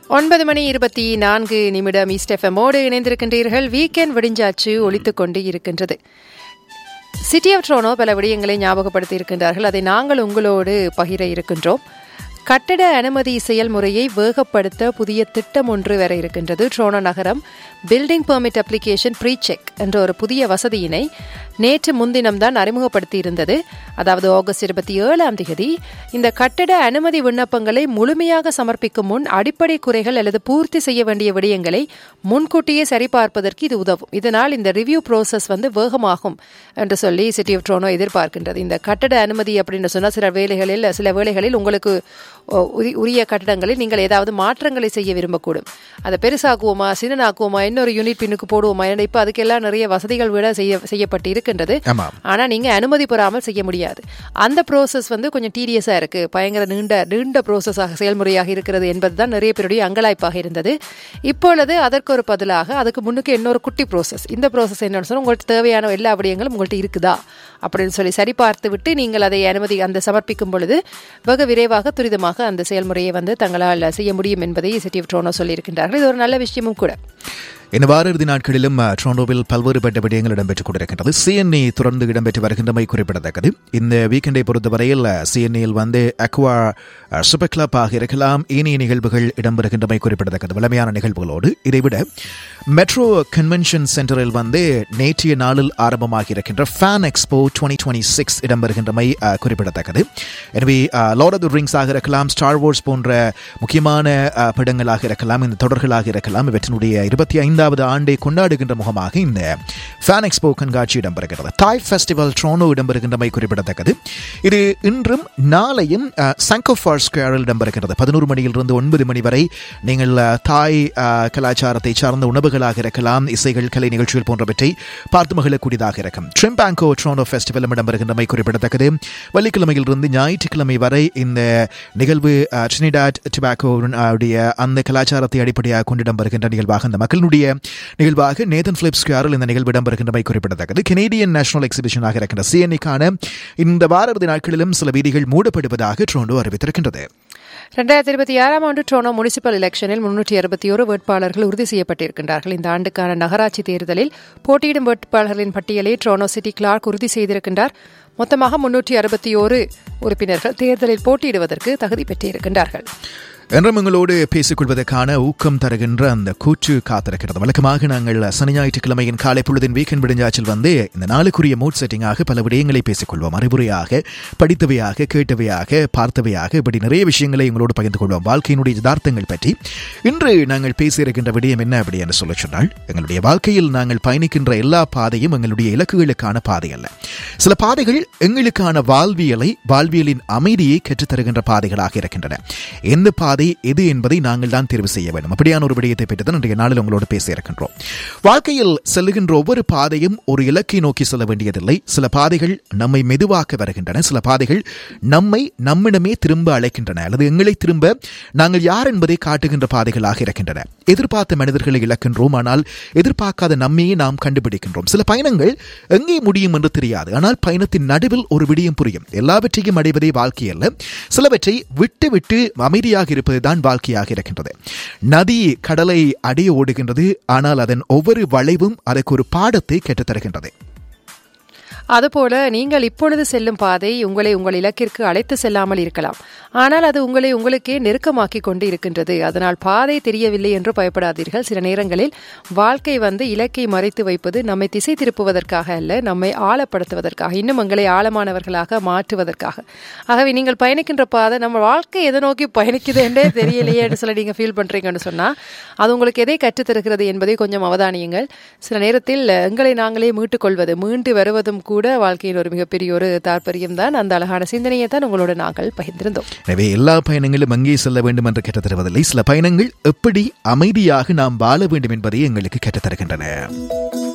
ஒன்பது மணி இருபத்தி நான்கு நிமிடம் ஈஸ்டெஃபமோடு இணைந்திருக்கின்றீர்கள் வீக்கெண்ட் விடிஞ்சாச்சு ஒழித்துக் கொண்டு இருக்கின்றது சிட்டி ஆஃப் ட்ரோனோ பல விடயங்களை ஞாபகப்படுத்தி இருக்கின்றார்கள் அதை நாங்கள் உங்களோடு பகிர இருக்கின்றோம் கட்டட அனுமதி செயல்முறையை வேகப்படுத்த புதிய திட்டம் ஒன்று வர இருக்கின்றது ட்ரோனோ நகரம் building permit application pre check என்ற ஒரு புதிய வசதியினை நேற்று முன்தினம்தான் அறிமுகப்படுத்தி இருந்தது அதாவது ஆகஸ்ட் இருபத்தி ஏழாம் தேதி இந்த கட்டட அனுமதி விண்ணப்பங்களை முழுமையாக சமர்ப்பிக்கும் முன் அடிப்படை குறைகள் அல்லது பூர்த்தி செய்ய வேண்டிய விடயங்களை முன்கூட்டியே சரிபார்ப்பதற்கு இது உதவும் இதனால் இந்த ரிவ்யூ ப்ரோசஸ் வந்து வேகமாகும் என்று சொல்லி சிட்டி ஆஃப் ட்ரோனோ எதிர்பார்க்கின்றது இந்த கட்டட அனுமதி அப்படின்னு சொன்னால் சில வேலைகளில் சில வேலைகளில் உங்களுக்கு உரிய கட்டடங்களில் நீங்கள் ஏதாவது மாற்றங்களை செய்ய விரும்பக்கூடும் அதை பெருசாக்குவோமா சின்னனாக்குவோமா இன்னொரு யூனிட் பின்னுக்கு போடுவோமா ஏன்னா இப்போ அதுக்கெல்லாம் நிறைய வசதிகள் விட செய்ய செய்யப்பட்டு இருக்கின்றது ஆனா நீங்க அனுமதி பெறாமல் செய்ய முடியாது அந்த ப்ரோசஸ் வந்து கொஞ்சம் டீரியஸா இருக்கு பயங்கர நீண்ட நீண்ட ப்ரோசஸாக செயல்முறையாக இருக்கிறது என்பதுதான் நிறைய பேருடைய அங்கலாய்ப்பாக இருந்தது இப்பொழுது அதற்கு ஒரு பதிலாக அதுக்கு முன்னுக்கு இன்னொரு குட்டி ப்ரோசஸ் இந்த ப்ரோசஸ் என்னன்னு சொன்னா உங்களுக்கு தேவையான எல்லா விடயங்களும் உங்கள்கிட்ட இருக்குதா அப்படின்னு சொல்லி சரிபார்த்து விட்டு நீங்கள் அதை அனுமதி அந்த சமர்ப்பிக்கும் பொழுது வெகு விரைவாக துரிதமாக அந்த செயல்முறையை வந்து தங்களால் செய்ய முடியும் என்பதை சிட்டி ஆஃப் ட்ரோனோ சொல்லியிருக்கின்றார்கள் இது ஒரு நல்ல விஷயமும் கூட இந்த வார இறுதி நாட்களிலும் ட்ரோண்டோவில் பல்வேறுபட்ட விடயங்கள் இடம்பெற்றுக் கொண்டிருக்கின்றது சிஎன்ஏ தொடர்ந்து இடம்பெற்று வருகின்றமை குறிப்பிடத்தக்கது இந்த வீக்கெண்டை பொறுத்தவரையில் சிஎன்ஏயில் வந்து அக்வா சூப்பர் கிளப் ஆக இருக்கலாம் ஏனைய நிகழ்வுகள் இடம்பெறுகின்றமை குறிப்பிடத்தக்கது வளமையான நிகழ்வுகளோடு இதைவிட மெட்ரோ கன்வென்ஷன் சென்டரில் வந்து நேற்றைய நாளில் ஆரம்பமாகி இருக்கின்ற fan expo twenty twenty six இடம்பெறுகின்றமை குறிப்பிடத்தக்கது எனவே லார்ட் ஆஃப் த ரிங்ஸ் ஆக இருக்கலாம் ஸ்டார் வார்ஸ் போன்ற முக்கியமான படங்களாக இருக்கலாம் இந்த தொடர்களாக இருக்கலாம் இவற்றினுடைய இருபத்தி ஐந்தாவது ஆண்டை கொண்டாடுகின்ற முகமாக இந்த ஃபேன் எக்ஸ்போ கண்காட்சி இடம்பெறுகிறது தாய் ஃபெஸ்டிவல் ட்ரோனோ இடம்பெறுகின்றமை குறிப்பிடத்தக்கது இது இன்றும் நாளையும் சங்கோஃபார் ஸ்கொயரில் இடம்பெறுகிறது பதினோரு மணியிலிருந்து ஒன்பது மணி வரை நீங்கள் தாய் கலாச்சாரத்தை சார்ந்த உணவுகளாக இருக்கலாம் இசைகள் கலை நிகழ்ச்சிகள் போன்றவற்றை பார்த்து மகிழக்கூடியதாக இருக்கும் ட்ரிம்பாங்கோ ட்ரோனோ ஃபெஸ்டிவலும் இடம்பெறுகின்றமை குறிப்பிடத்தக்கது வெள்ளிக்கிழமையிலிருந்து ஞாயிற்றுக்கிழமை வரை இந்த நிகழ்வு ட்ரினிடாட் டிபாக்கோ அந்த கலாச்சாரத்தை அடிப்படையாக கொண்டு இடம்பெறுகின்ற நிகழ்வாக அந்த மக்களுடைய நிகழ்வாக நேதன் பிலிப் ஸ்கொயரில் இந்த நிகழ்வு இடம்பெறுகின்றமை குறிப்பிடத்தக்கது கெனேடியன் நேஷனல் எக்ஸிபிஷனாக இருக்கின்ற சிஎன்இக்கான இந்த வார இறுதி நாட்களிலும் சில வீதிகள் மூடப்படுவதாக ட்ரோண்டோ அறிவித்திருக்கின்றது ரெண்டாயிரத்தி இருபத்தி ஆறாம் ஆண்டு ட்ரோனோ முனிசிபல் எலெக்ஷனில் முன்னூற்றி அறுபத்தி ஒரு வேட்பாளர்கள் உறுதி செய்யப்பட்டிருக்கின்றார்கள் இந்த ஆண்டுக்கான நகராட்சி தேர்தலில் போட்டியிடும் வேட்பாளர்களின் பட்டியலை ட்ரோனோ சிட்டி கிளார்க் உறுதி செய்திருக்கின்றார் மொத்தமாக முன்னூற்றி அறுபத்தி ஒரு உறுப்பினர்கள் தேர்தலில் போட்டியிடுவதற்கு தகுதி பெற்றிருக்கின்றார்கள் என்றும் எங்களோடு பேசிக்கொள்வதற்கான ஊக்கம் தருகின்ற அந்த கூற்று காத்திருக்கிறது வழக்கமாக நாங்கள் சனி ஞாயிற்றுக்கிழமையின் காலை பொழுதின் வீக்கெண்ட் விடுஞ்சாச்சில் வந்து இந்த நாளுக்குரிய மூட் செட்டிங்காக பல விடயங்களை பேசிக்கொள்வோம் அறிவுரையாக படித்தவையாக கேட்டவையாக பார்த்தவையாக இப்படி நிறைய விஷயங்களை எங்களோடு பகிர்ந்து கொள்வோம் வாழ்க்கையினுடைய யதார்த்தங்கள் பற்றி இன்று நாங்கள் பேசியிருக்கின்ற விடயம் என்ன அப்படி என்று சொல்ல சொன்னால் எங்களுடைய வாழ்க்கையில் நாங்கள் பயணிக்கின்ற எல்லா பாதையும் எங்களுடைய இலக்குகளுக்கான பாதை அல்ல சில பாதைகள் எங்களுக்கான வாழ்வியலை வாழ்வியலின் அமைதியை கற்றுத்தருகின்ற பாதைகளாக இருக்கின்றன எந்த பாதை பாதை எது என்பதை நாங்கள் தான் தேர்வு செய்ய வேண்டும் அப்படியான ஒரு விடயத்தை பற்றி தான் இன்றைய நாளில் உங்களோடு பேச இருக்கின்றோம் வாழ்க்கையில் செல்லுகின்ற ஒவ்வொரு பாதையும் ஒரு இலக்கை நோக்கி செல்ல வேண்டியதில்லை சில பாதைகள் நம்மை மெதுவாக்க வருகின்றன சில பாதைகள் நம்மை நம்மிடமே திரும்ப அழைக்கின்றன அல்லது எங்களை திரும்ப நாங்கள் யார் என்பதை காட்டுகின்ற பாதைகளாக இருக்கின்றன எதிர்பார்த்த மனிதர்களை இழக்கின்றோம் ஆனால் எதிர்பார்க்காத நம்மையே நாம் கண்டுபிடிக்கின்றோம் சில பயணங்கள் எங்கே முடியும் என்று தெரியாது ஆனால் பயணத்தின் நடுவில் ஒரு விடயம் புரியும் எல்லாவற்றையும் அடைவதே வாழ்க்கை அல்ல சிலவற்றை விட்டு விட்டு அமைதியாக இருப்பது இருப்பதுதான் வாழ்க்கையாக இருக்கின்றது நதி கடலை அடைய ஓடுகின்றது ஆனால் அதன் ஒவ்வொரு வளைவும் அதற்கு ஒரு பாடத்தை கற்றுத்தருகின்றது அதுபோல நீங்கள் இப்பொழுது செல்லும் பாதை உங்களை உங்கள் இலக்கிற்கு அழைத்து செல்லாமல் இருக்கலாம் ஆனால் அது உங்களை உங்களுக்கே நெருக்கமாக்கி கொண்டு இருக்கின்றது அதனால் பாதை தெரியவில்லை என்று பயப்படாதீர்கள் சில நேரங்களில் வாழ்க்கை வந்து இலக்கை மறைத்து வைப்பது நம்மை திசை திருப்புவதற்காக அல்ல நம்மை ஆழப்படுத்துவதற்காக இன்னும் எங்களை ஆழமானவர்களாக மாற்றுவதற்காக ஆகவே நீங்கள் பயணிக்கின்ற பாதை நம்ம வாழ்க்கை எதை நோக்கி பயணிக்குது என்றே தெரியலையே என்று சொல்லி நீங்கள் ஃபீல் பண்றீங்கன்னு சொன்னா அது உங்களுக்கு எதை கற்றுத்தருகிறது என்பதை கொஞ்சம் அவதானியுங்கள் சில நேரத்தில் எங்களை நாங்களே மீட்டுக்கொள்வது மீண்டு வருவதும் கூட வாழ்க்கையின் ஒரு மிகப்பெரிய ஒரு தாற்பயம் தான் அந்த அழகான சிந்தனையை தான் உங்களோட நாங்கள் பகிர்ந்திருந்தோம் எனவே எல்லா பயணங்களும் அங்கே செல்ல வேண்டும் என்று கற்றுத்தருவதில்லை சில பயணங்கள் எப்படி அமைதியாக நாம் வாழ வேண்டும் என்பதை எங்களுக்கு கற்றுத்தருகின்றன